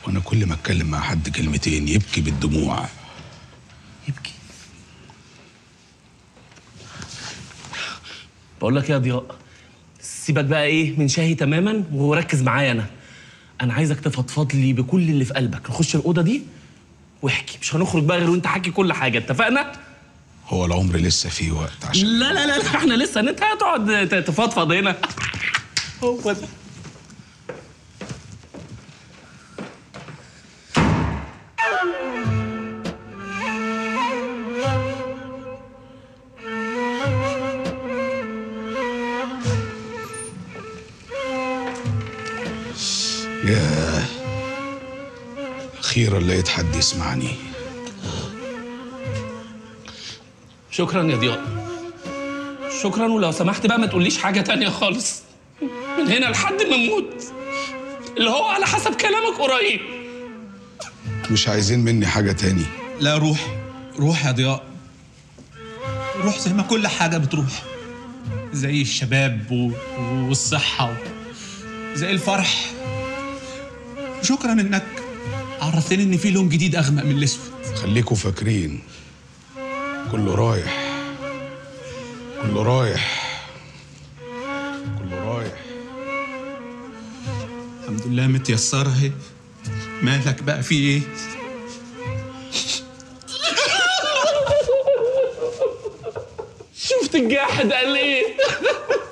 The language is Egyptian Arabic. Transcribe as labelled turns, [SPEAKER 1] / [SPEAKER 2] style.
[SPEAKER 1] وانا كل ما اتكلم مع حد كلمتين يبكي بالدموع
[SPEAKER 2] يبكي بقول لك إيه يا ضياء سيبك بقى ايه من شاهي تماما وركز معايا انا انا عايزك تفضفض لي بكل اللي في قلبك نخش الاوضه دي واحكي مش هنخرج بقى غير وانت حكي كل حاجه اتفقنا
[SPEAKER 1] هو العمر لسه فيه وقت عشان
[SPEAKER 2] لا لا لا, لا احنا لسه انت هتقعد ت- تفضفض هنا هو ده
[SPEAKER 1] ياه اخيرا لقيت حد يسمعني
[SPEAKER 2] شكرا يا ضياء شكرا ولو سمحت بقى ما تقوليش حاجه تانية خالص من هنا لحد ما نموت اللي هو على حسب كلامك قريب
[SPEAKER 1] مش عايزين مني حاجه تاني
[SPEAKER 3] لا روح روح يا ضياء روح زي ما كل حاجة بتروح زي الشباب و... والصحة و... زي الفرح شكرا انك عرفتني ان في لون جديد اغمق من الاسود
[SPEAKER 1] خليكوا فاكرين كله رايح كله رايح كله رايح
[SPEAKER 3] الحمد لله متيسرة اهي مالك بقى في ايه
[SPEAKER 2] شفت الجاحد قال ايه